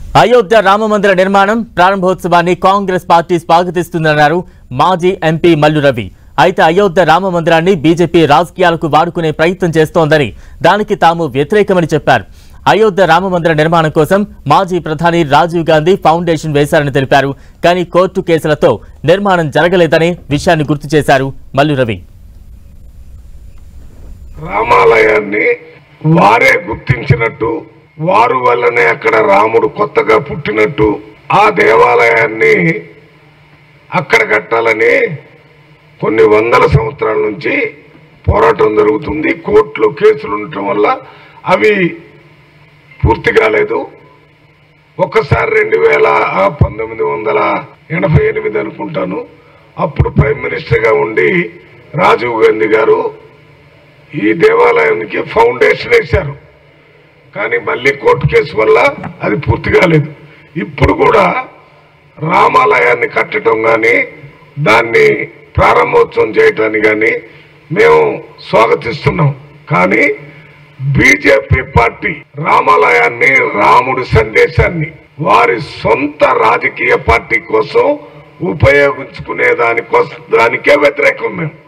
అయోధ్య రామమందిర నిర్మాణం ప్రారంభోత్సవాన్ని కాంగ్రెస్ పార్టీ స్వాగతిస్తుందన్నారు మాజీ ఎంపీ మల్లు రవి అయితే అయోధ్య రామ మందిరాన్ని బీజేపీ రాజకీయాలకు వాడుకునే ప్రయత్నం చేస్తోందని దానికి తాము వ్యతిరేకమని చెప్పారు అయోధ్య రామ మందిర నిర్మాణం కోసం మాజీ ప్రధాని రాజీవ్ గాంధీ ఫౌండేషన్ వేశారని తెలిపారు కానీ కోర్టు కేసులతో నిర్మాణం జరగలేదనే విషయాన్ని గుర్తు చేశారు మల్లు రవి రామాలయాన్ని వారే గుర్తించినట్టు వారు వల్లనే అక్కడ రాముడు కొత్తగా పుట్టినట్టు ఆ దేవాలయాన్ని అక్కడ కట్టాలని కొన్ని వందల సంవత్సరాల నుంచి పోరాటం జరుగుతుంది కోర్టులో కేసులు ఉండటం వల్ల అవి పూర్తి కాలేదు ఒక్కసారి రెండు వేల ఆ, పంతొమ్మిది వందల ఎనభై ఎనిమిది అనుకుంటాను అప్పుడు ప్రైమ్ మినిస్టర్గా ఉండి రాజీవ్ గాంధీ గారు ఈ దేవాలయానికి ఫౌండేషన్ వేశారు కానీ మళ్ళీ కోర్టు కేసు వల్ల అది పూర్తి కాలేదు ఇప్పుడు కూడా రామాలయాన్ని కట్టడం కానీ దాన్ని ప్రారంభోత్సవం చేయటాన్ని కానీ మేము స్వాగతిస్తున్నాం కానీ బీజేపీ పార్టీ రామాలయాన్ని రాముడి సందేశాన్ని వారి సొంత రాజకీయ పార్టీ కోసం ఉపయోగించుకునే దానికోసం దానికే వ్యతిరేకం మేము